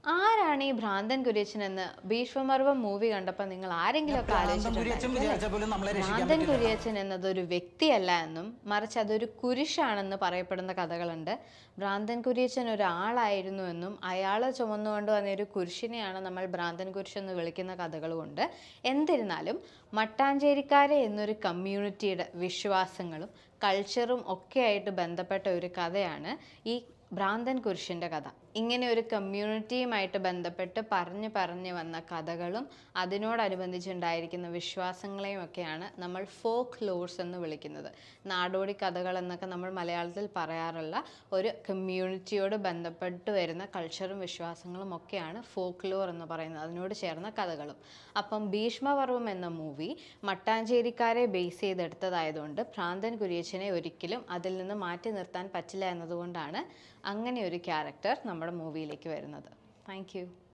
ആരാണ് ഈ ഭ്രാന്തൻ കുര്യച്ചൻ എന്ന് ഭീഷ്മപർവം മൂവി കണ്ടപ്പോൾ നിങ്ങൾ ആരെങ്കിലും ഒക്കെ ഭ്രാന്തൻ കുര്യച്ചൻ വിചാരിച്ച പോലും നമ്മളെ രക്ഷിക്കാൻ ഭ്രാന്തൻ കുര്യച്ചൻ എന്നത് ഒരു വ്യക്തിയല്ല എന്നും മറിച്ച് അതൊരു കുരിശാണെന്ന് പറയപ്പെടുന്ന കഥകളുണ്ട് ഭ്രാന്തൻ കുര്യച്ചൻ ഒരാളായിരുന്നു എന്നും അയാൾ ചുമന്നുകൊണ്ട് വന്ന ഒരു കുരിശിനെയാണ് നമ്മൾ ഭ്രാന്തൻ കുരിശ് എന്ന് വിളിക്കുന്ന കഥകളുമുണ്ട് എന്നിരുന്നാലും മട്ടാഞ്ചേരിക്കാരെ എന്നൊരു കമ്മ്യൂണിറ്റിയുടെ വിശ്വാസങ്ങളും കൾച്ചറും ഒക്കെ ആയിട്ട് ബന്ധപ്പെട്ട ഒരു കഥയാണ് ഈ ഭ്രാന്തൻ കുരിശിൻ്റെ കഥ ഇങ്ങനെ ഒരു കമ്മ്യൂണിറ്റിയുമായിട്ട് ബന്ധപ്പെട്ട് പറഞ്ഞ് പറഞ്ഞ് വന്ന കഥകളും അതിനോടനുബന്ധിച്ചുണ്ടായിരിക്കുന്ന വിശ്വാസങ്ങളെയും ഒക്കെയാണ് നമ്മൾ ഫോക്ക് ലോർസ് എന്ന് വിളിക്കുന്നത് നാടോടി കഥകൾ എന്നൊക്കെ നമ്മൾ മലയാളത്തിൽ പറയാറുള്ള ഒരു കമ്മ്യൂണിറ്റിയോട് ബന്ധപ്പെട്ട് വരുന്ന കൾച്ചറും വിശ്വാസങ്ങളും ഒക്കെയാണ് ഫോക്ക് ലോർ എന്ന് പറയുന്നത് അതിനോട് ചേർന്ന കഥകളും അപ്പം ഭീഷ്മപർവം എന്ന മൂവി മട്ടാഞ്ചേരിക്കാരെ ബേസ് ചെയ്തെടുത്തതായതുകൊണ്ട് ഭ്രാന്തൻ കുര്യച്ചനെ ഒരിക്കലും അതിൽ നിന്ന് മാറ്റി നിർത്താൻ പറ്റില്ല എന്നതുകൊണ്ടാണ് അങ്ങനെ ഒരു ക്യാരക്ടർ നമ്മുടെ മൂവിയിലേക്ക് വരുന്നത് താങ്ക്